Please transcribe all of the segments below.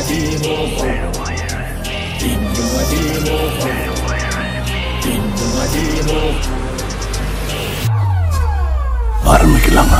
ஆரம்பிக்கலாங்களா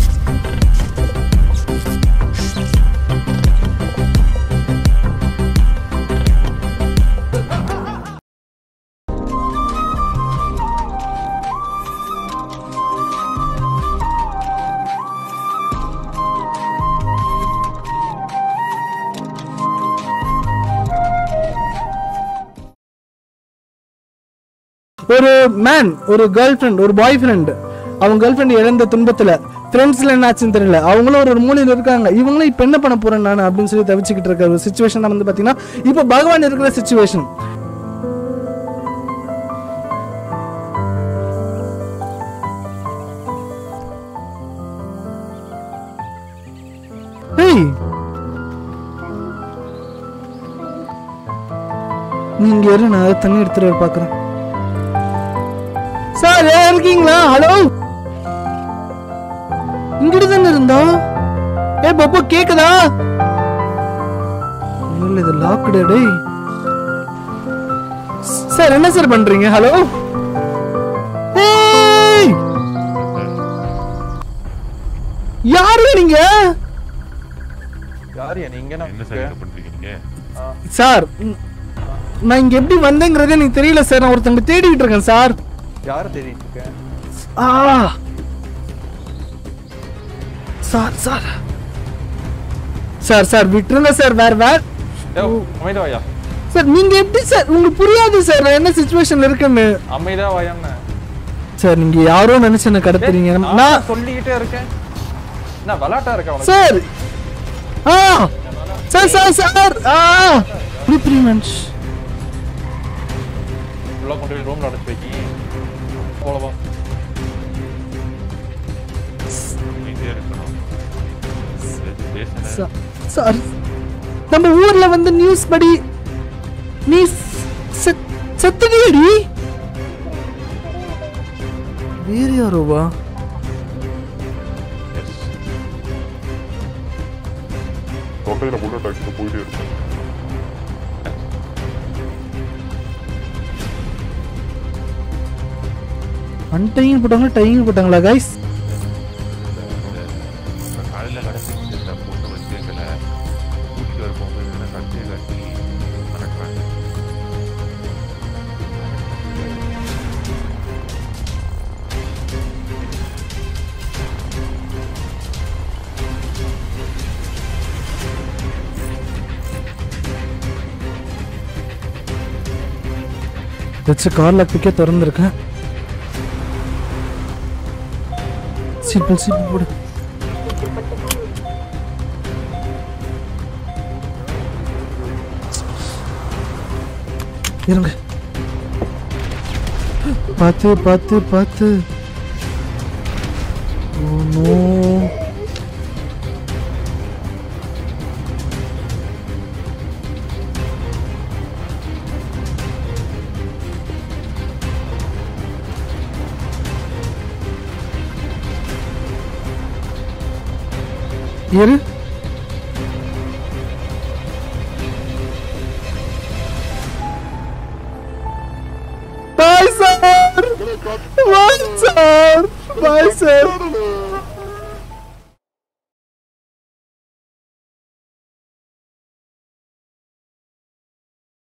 ஒரு மேன் ஒரு கேர்ள் ஃப்ரெண்ட் ஒரு பாய் ஃப்ரெண்ட் அவங்க கேர்ள் ஃப்ரெண்ட் இழந்த துன்பத்துல ஃப்ரெண்ட்ஸ்ல என்ன ஆச்சுன்னு தெரியல அவங்களும் ஒரு ஒரு மூலையில் இருக்காங்க இவங்களும் இப்போ என்ன பண்ண போறேன் நான் அப்படின்னு சொல்லி தவிச்சுக்கிட்டு இருக்க ஒரு சுச்சுவேஷன் தான் வந்து பாத்தீங்கன்னா இப்போ பகவான் இருக்கிற சுச்சுவேஷன் ஏய் நீங்க இரு நான் தண்ணி எடுத்துட்டு வர பாக்குறேன் சார் ஏன் இருக்கீங்களா ஹலோ இங்கிட்டு தானே இருந்தோம் ஏ பப்போ கேக்குதா இல்ல இது லாக்டு டேய் சார் என்ன சார் பண்றீங்க ஹலோ ஏய் யாரு நீங்க யாரியா நீங்க என்ன என்ன சார் இங்க பண்றீங்க சார் ம், நான் இங்க எப்படி வந்தேங்கிறது எனக்கு தெரியல சார் நான் ஒருத்தங்க தேடிக்கிட்டு இருக்கேன் சார் யார தேடிட்டு இருக்க ஆ சார் சார் சார் சார் விட்டுருங்க சார் வேற வேற ஏய், அமைதியா வாயா சார் நீங்க எப்படி சார் உங்களுக்கு புரியாது சார் நான் என்ன சுச்சுவேஷன்ல இருக்கேன்னு அமைதியா வாயான்னு சார் நீங்க யாரோ நினைச்சு என்ன கடத்துறீங்க ஏய், நான் நான் சொல்லிக்கிட்டே இருக்கேன் என்ன விளாட்டா இருக்க உனக்கு சார் ஆ சார் சார் சார் ஆ இப்படி இப்படி மனுஷ் உள்ள கொண்டு போய் ரூம்ல அடைச்சு வைக்கி போலவா அமைதியா இருக்கணும் சரி, பேசுங்க சா- சார் நம்ம ஊர்ல வந்து நியூஸ் படி நீ செ- செத்துட்டியடி வேற யாரோவா எஸ் தொண்டையில புல்லட் அடிச்சுட்டு போயிட்டே இருக்கும் அன்டையும் போட்டாங்களா டையும் போட்டாங்களா கைஸ் காலையில் கடைசிக்கு இந்த பொண்ணு வச்சு எங்களை கூட்டிட்டு வர போகும்போது என்ன கடைசியை கட்டி நடக்கிறாங்க வச்சு கார் லாக்கிக்கே திறந்துருக்கேன் சீப்பிள் சீப்பிள் போடு இருங்க பார்த்து பார்த்து பார்த்து ஓ நோ இரு பாய் சார் பாய் சார் பாய் சார்